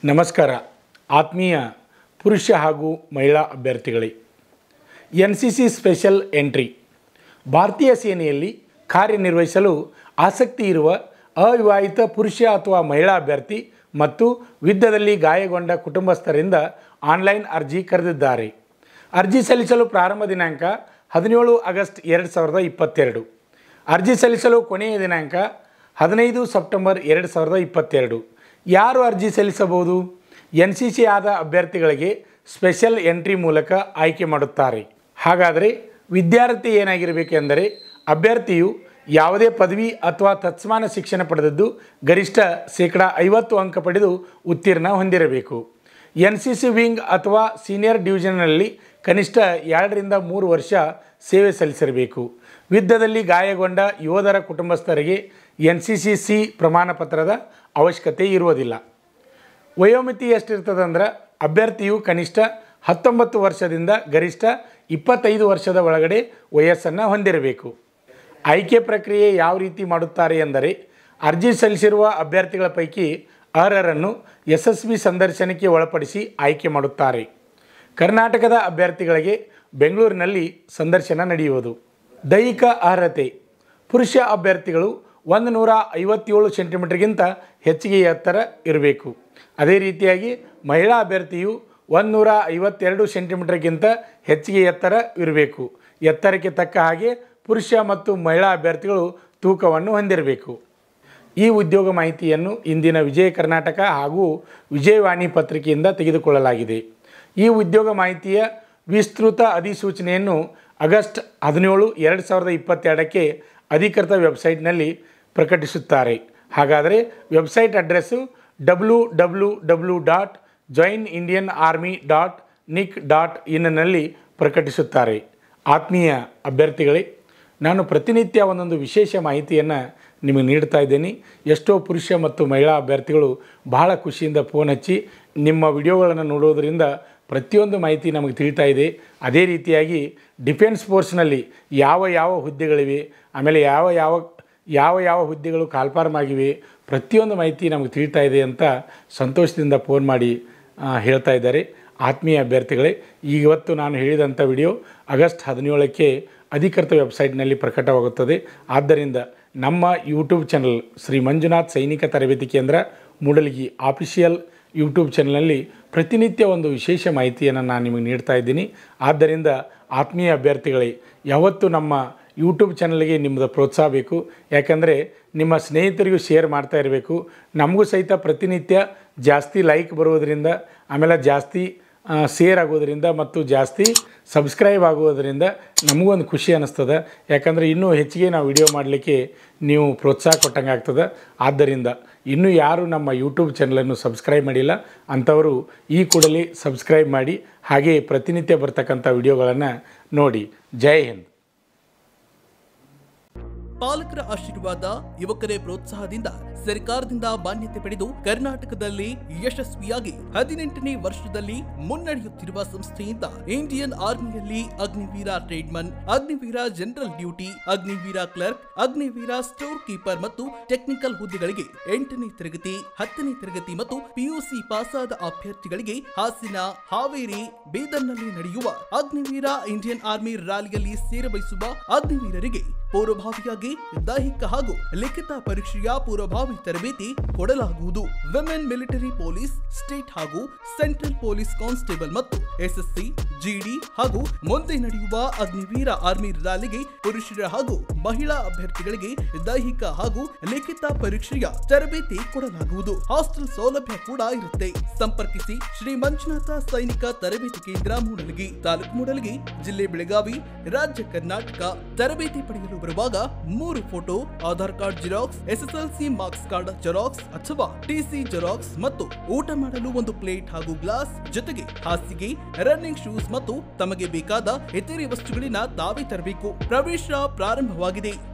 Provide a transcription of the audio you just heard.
ನಮಸ್ಕಾರ ಆತ್ಮೀಯ ಪುರುಷ ಹಾಗೂ ಮಹಿಳಾ ಅಭ್ಯರ್ಥಿಗಳೇ N C C special entry ಭಾರತೀಯ ಸೇನೆಯಲ್ಲಿ ಕಾರ್ಯನಿರ್ವಹಿಸಲು ಆಸಕ್ತಿ ಇರುವ ಅವಿವಾಹಿತ ಪುರುಷ ಅಥವಾ ಮಹಿಳಾ ಅಭ್ಯರ್ಥಿ ಮತ್ತು ಯುದ್ಧದಲ್ಲಿ ಗಾಯಗೊಂಡ ಕುಟುಂಬಸ್ಥರಿಂದ ಆನ್ಲೈನ್ ಅರ್ಜಿ ಕರೆದಿದ್ದಾರೆ ಅರ್ಜಿ ಸಲ್ಲಿಸಲು ಪ್ರಾರಂಭ ದಿನಾಂಕ ಹದಿನೇಳು ಆಗಸ್ಟ್ ಎರಡು ಸಾವಿರದ ಇಪ್ಪತ್ತೆರಡು ಅರ್ಜಿ ಸಲ್ಲಿಸಲು ಕೊನೆಯ ದಿನಾಂಕ ಹದಿನೈದು ಸೆಪ್ಟೆಂಬರ್ ಎರಡು ಸಾವಿರದ ಇಪ್ಪತ್ತೆರಡು ಯಾರು ಅರ್ಜಿ ಸಲ್ಲಿಸಬಹುದು ಎನ್ ಸಿ ಸಿ ಆದ ಅಭ್ಯರ್ಥಿಗಳಿಗೆ ಸ್ಪೆಷಲ್ ಎಂಟ್ರಿ ಮೂಲಕ ಆಯ್ಕೆ ಮಾಡುತ್ತಾರೆ ಹಾಗಾದರೆ ವಿದ್ಯಾರ್ಥಿ ಏನಾಗಿರಬೇಕೆಂದರೆ ಅಭ್ಯರ್ಥಿಯು ಯಾವುದೇ ಪದವಿ ಅಥವಾ ತತ್ಸಮಾನ ಶಿಕ್ಷಣ ಪಡೆದದ್ದು ಗರಿಷ್ಠ ಶೇಕಡ ಐವತ್ತು ಅಂಕ ಪಡೆದು ಉತ್ತೀರ್ಣ ಹೊಂದಿರಬೇಕು ಎನ್ ಸಿ ಸಿ ವಿಂಗ್ ಅಥವಾ ಸೀನಿಯರ್ ಡಿವಿಷನ್ನಲ್ಲಿ ಕನಿಷ್ಠ ಎರಡರಿಂದ ಮೂರು ವರ್ಷ ಸೇವೆ ಸಲ್ಲಿಸಿರಬೇಕು ಯುದ್ಧದಲ್ಲಿ ಗಾಯಗೊಂಡ ಯೋಧರ ಕುಟುಂಬಸ್ಥರಿಗೆ ಎನ್ ಸಿ ಸಿ ಸಿ ಪ್ರಮಾಣ ಪತ್ರದ ಅವಶ್ಯಕತೆ ಇರುವುದಿಲ್ಲ ವಯೋಮಿತಿ ಎಷ್ಟಿರ್ತದೆ ಅಂದ್ರೆ ಅಭ್ಯರ್ಥಿಯು ಕನಿಷ್ಠ ಹತ್ತೊಂಬತ್ತು ವರ್ಷದಿಂದ ಗರಿಷ್ಠ ಇಪ್ಪತ್ತೈದು ವರ್ಷದ ಒಳಗಡೆ ವಯಸ್ಸನ್ನು ಹೊಂದಿರಬೇಕು ಆಯ್ಕೆ ಪ್ರಕ್ರಿಯೆ ಯಾವ ರೀತಿ ಮಾಡುತ್ತಾರೆ ಎಂದರೆ ಅರ್ಜಿ ಸಲ್ಲಿಸಿರುವ ಅಭ್ಯರ್ಥಿಗಳ ಪೈಕಿ ಅರ್ಹರನ್ನು ಯಶಸ್ವಿ ಸಂದರ್ಶನಕ್ಕೆ ಒಳಪಡಿಸಿ ಆಯ್ಕೆ ಮಾಡುತ್ತಾರೆ ಕರ್ನಾಟಕದ ಅಭ್ಯರ್ಥಿಗಳಿಗೆ ಬೆಂಗಳೂರಿನಲ್ಲಿ ಸಂದರ್ಶನ ನಡೆಯುವುದು ದೈಹಿಕ ಅರ್ಹತೆ ಪುರುಷ ಅಭ್ಯರ್ಥಿಗಳು ಒಂದು ನೂರ ಐವತ್ತೇಳು ಸೆಂಟಿಮೀಟರ್ಗಿಂತ ಹೆಚ್ಚಿಗೆ ಎತ್ತರ ಇರಬೇಕು ಅದೇ ರೀತಿಯಾಗಿ ಮಹಿಳಾ ಅಭ್ಯರ್ಥಿಯು ಒಂದು ನೂರ ಐವತ್ತೆರಡು ಸೆಂಟಿಮೀಟರ್ಗಿಂತ ಹೆಚ್ಚಿಗೆ ಎತ್ತರ ಇರಬೇಕು ಎತ್ತರಕ್ಕೆ ತಕ್ಕ ಹಾಗೆ ಪುರುಷ ಮತ್ತು ಮಹಿಳಾ ಅಭ್ಯರ್ಥಿಗಳು ತೂಕವನ್ನು ಹೊಂದಿರಬೇಕು ಈ ಉದ್ಯೋಗ ಮಾಹಿತಿಯನ್ನು ಇಂದಿನ ವಿಜಯ ಕರ್ನಾಟಕ ಹಾಗೂ ವಿಜಯವಾಣಿ ಪತ್ರಿಕೆಯಿಂದ ತೆಗೆದುಕೊಳ್ಳಲಾಗಿದೆ ಈ ಉದ್ಯೋಗ ಮಾಹಿತಿಯ ವಿಸ್ತೃತ ಅಧಿಸೂಚನೆಯನ್ನು ಆಗಸ್ಟ್ ಹದಿನೇಳು ಎರಡು ಸಾವಿರದ ಇಪ್ಪತ್ತೆರಡಕ್ಕೆ ಅಧಿಕೃತ ವೆಬ್ಸೈಟ್ನಲ್ಲಿ ಪ್ರಕಟಿಸುತ್ತಾರೆ ಹಾಗಾದರೆ website address W W W dot join Indian army dot nic dot ಇನ್ನಲ್ಲಿ ಪ್ರಕಟಿಸುತ್ತಾರೆ ಆತ್ಮೀಯ ಅಭ್ಯರ್ಥಿಗಳೇ ನಾನು ಪ್ರತಿನಿತ್ಯ ಒಂದೊಂದು ವಿಶೇಷ ಮಾಹಿತಿಯನ್ನು ನಿಮಗೆ ನೀಡ್ತಾ ಇದ್ದೀನಿ ಎಷ್ಟೋ ಪುರುಷ ಮತ್ತು ಮಹಿಳಾ ಅಭ್ಯರ್ಥಿಗಳು ಬಹಳ ಖುಷಿಯಿಂದ ಫೋನ್ ಹಚ್ಚಿ ನಿಮ್ಮ ವಿಡಿಯೋಗಳನ್ನು ನೋಡೋದರಿಂದ ಪ್ರತಿಯೊಂದು ಮಾಹಿತಿ ನಮಗೆ ತಿಳಿತಾ ಇದೆ ಅದೇ ರೀತಿಯಾಗಿ ಡಿಫೆನ್ಸ್ ಫೋರ್ಸ್ನಲ್ಲಿ ಯಾವ ಯಾವ ಹುದ್ದೆಗಳಿವೆ ಆಮೇಲೆ ಯಾವ ಯಾವ ಯಾವ ಯಾವ ಹುದ್ದೆಗಳು ಕಾಲ್ಫಾರ್ಮ್ ಆಗಿವೆ ಪ್ರತಿಯೊಂದು ಮಾಹಿತಿ ನಮಗೆ ತಿಳಿತಾ ಇದೆ ಅಂತ ಸಂತೋಷದಿಂದ ಫೋನ್ ಮಾಡಿ ಆ, ಹೇಳ್ತಾ ಇದ್ದಾರೆ ಆತ್ಮೀಯ ಅಭ್ಯರ್ಥಿಗಳೇ ಇವತ್ತು ನಾನು ಹೇಳಿದಂಥ ವಿಡಿಯೋ ಆಗಸ್ಟ್ ಹದಿನೇಳಕ್ಕೆ ಅಧಿಕೃತ ವೆಬ್ಸೈಟ್ನಲ್ಲಿ ಪ್ರಕಟವಾಗುತ್ತದೆ ಆದ್ದರಿಂದ ನಮ್ಮ ಯೂಟ್ಯೂಬ್ ಚಾನಲ್ ಶ್ರೀ ಮಂಜುನಾಥ್ ಸೈನಿಕ ತರಬೇತಿ ಕೇಂದ್ರ ಮೂಡಲಗಿ ಆಫಿಷಿಯಲ್ ಯೂಟ್ಯೂಬ್ ಚಾನಲ್ನಲ್ಲಿ ಪ್ರತಿನಿತ್ಯ ಒಂದು ವಿಶೇಷ ಮಾಹಿತಿಯನ್ನು ನಾನು ನಿಮಗೆ ನೀಡ್ತಾ ಇದ್ದೀನಿ ಆದ್ದರಿಂದ ಆತ್ಮೀಯ ಅಭ್ಯರ್ಥಿಗಳೇ ಯಾವತ್ತು ನಮ್ಮ ಯೂಟ್ಯೂಬ್ ಚಾನಲ್ಗೆ ನಿಮ್ಮದು ಪ್ರೋತ್ಸಾಹ ಬೇಕು ಯಾಕಂದರೆ ನಿಮ್ಮ ಸ್ನೇಹಿತರಿಗೂ ಶೇರ್ ಮಾಡ್ತಾ ಇರಬೇಕು ನಮಗೂ ಸಹಿತ ಪ್ರತಿನಿತ್ಯ ಜಾಸ್ತಿ ಲೈಕ್ ಬರುವುದರಿಂದ ಆಮೇಲೆ ಜಾಸ್ತಿ ಶೇರ್ ಆಗೋದರಿಂದ ಮತ್ತು ಜಾಸ್ತಿ ಸಬ್ಸ್ಕ್ರೈಬ್ ಆಗುವುದರಿಂದ ನಮಗೊಂದು ಖುಷಿ ಅನ್ನಿಸ್ತದೆ ಯಾಕಂದರೆ ಇನ್ನೂ ಹೆಚ್ಚಿಗೆ ನಾವು ವಿಡಿಯೋ ಮಾಡಲಿಕ್ಕೆ ನೀವು ಪ್ರೋತ್ಸಾಹ ಕೊಟ್ಟಂಗೆ ಆಗ್ತದೆ ಆದ್ದರಿಂದ ಇನ್ನೂ ಯಾರು ನಮ್ಮ ಯೂಟ್ಯೂಬ್ ಚಾನಲನ್ನು ಸಬ್ಸ್ಕ್ರೈಬ್ ಮಾಡಿಲ್ಲ ಅಂಥವರು ಈ ಕೂಡಲೇ ಸಬ್ಸ್ಕ್ರೈಬ್ ಮಾಡಿ ಹಾಗೆ ಪ್ರತಿನಿತ್ಯ ಬರ್ತಕ್ಕಂಥ ವಿಡಿಯೋಗಳನ್ನು ನೋಡಿ ಜೈ ಹಿಂದ್ ಪಾಲಕರ ಆಶೀರ್ವಾದ ಯುವಕರೇ ಪ್ರೋತ್ಸಾಹದಿಂದ ಸರ್ಕಾರದಿಂದ ಮಾನ್ಯತೆ ಪಡೆದು ಕರ್ನಾಟಕದಲ್ಲಿ ಯಶಸ್ವಿಯಾಗಿ ಹದಿನೆಂಟನೇ ವರ್ಷದಲ್ಲಿ ಮುನ್ನಡೆಯುತ್ತಿರುವ ಸಂಸ್ಥೆಯಿಂದ ಇಂಡಿಯನ್ ಆರ್ಮಿಯಲ್ಲಿ Agniveer tradesman Agniveer general duty Agniveer clerk Agniveer store keeper ಮತ್ತು ಟೆಕ್ನಿಕಲ್ ಹುದ್ದೆಗಳಿಗೆ ಎಂಟನೇ ತರಗತಿ ಹತ್ತನೇ ತರಗತಿ ಮತ್ತು ಪಿಯುಸಿ ಪಾಸಾದ ಅಭ್ಯರ್ಥಿಗಳಿಗೆ ಹಾಸನ ಹಾವೇರಿ ಬೀದರ್ನಲ್ಲಿ ನಡೆಯುವ ಅಗ್ನಿವೀರ ಇಂಡಿಯನ್ ಆರ್ಮಿ ರ್ಯಾಲಿಯಲ್ಲಿ ಸೇರಬಯಸುವ ಅಗ್ನಿವೀರರಿಗೆ ಪೂರ್ವಭಾವಿಯಾಗಿ ದೈಹಿಕ ಹಾಗೂ ಲಿಖಿತ ಪರೀಕ್ಷೆಯ ಪೂರ್ವಭಾವಿ ತರಬೇತಿ ಕೊಡಲಾಗುವುದು ವಿಮೆನ್ ಮಿಲಿಟರಿ ಪೊಲೀಸ್ ಸ್ಟೇಟ್ ಹಾಗೂ ಸೆಂಟ್ರಲ್ ಪೊಲೀಸ್ ಕಾನ್ಸ್ಟೇಬಲ್ ಮತ್ತು ಎಸ್ಎಸ್ಸಿ ಜಿಡಿ ಹಾಗೂ ಮುಂದೆ ನಡೆಯುವ ಅಗ್ನಿವೀರ ಆರ್ಮಿ ರ್ಯಾಲಿಗೆ ಪುರುಷರ ಹಾಗೂ ಮಹಿಳಾ ಅಭ್ಯರ್ಥಿಗಳಿಗೆ ದೈಹಿಕ ಹಾಗೂ ಲಿಖಿತ ಪರೀಕ್ಷೆಯ ತರಬೇತಿ ಕೊಡಲಾಗುವುದು ಹಾಸ್ಟೆಲ್ ಸೌಲಭ್ಯ ಕೂಡ ಇರುತ್ತೆ ಸಂಪರ್ಕಿಸಿ ಶ್ರೀ ಮಂಜುನಾಥ ಸೈನಿಕ ತರಬೇತಿ ಕೇಂದ್ರ ಮೂಡಲಗಿ ತಾಲೂಕು ಮೂಡಲಗಿ ಜಿಲ್ಲೆ ಬೆಳಗಾವಿ ರಾಜ್ಯ ಕರ್ನಾಟಕ ತರಬೇತಿ ಪಡೆಯಲು ಬರುವಾಗ ಮೂರು photo Aadhaar card xerox SSLC marks card xerox ಅಥವಾ ಟಿಸಿ ಜೆರಾಕ್ಸ್ ಮತ್ತು ಊಟ ಮಾಡಲು ಒಂದು ಪ್ಲೇಟ್ ಹಾಗೂ ಗ್ಲಾಸ್ ಜೊತೆಗೆ ಹಾಸಿಗೆ ರನ್ನಿಂಗ್ ಶೂಸ್ ಮತ್ತು ತಮಗೆ ಬೇಕಾದ ಇತರೆ ವಸ್ತುಗಳಿನ ತಾವೇ ತರಬೇಕು ಪ್ರವೇಶ ಪ್ರಾರಂಭವಾಗಿದೆ